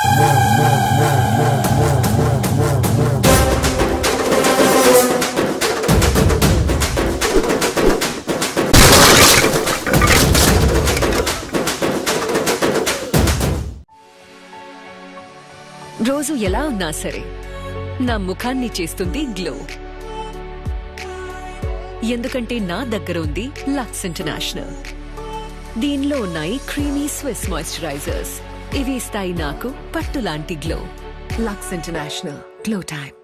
రోజు ఎలా ఉన్నా సరే నా ముఖాన్ని చేస్తుంది గ్లో ఎందుకంటే నా దగ్గర ఉంది లక్స్ ఇంటర్నేషనల్ దీనిలో ఉన్నాయి క్రీమీ స్విస్ మాయిశ్చరైజర్స్ ఇవి ఇస్తాయి నాకు పట్టు లాంటి glow lux international glow time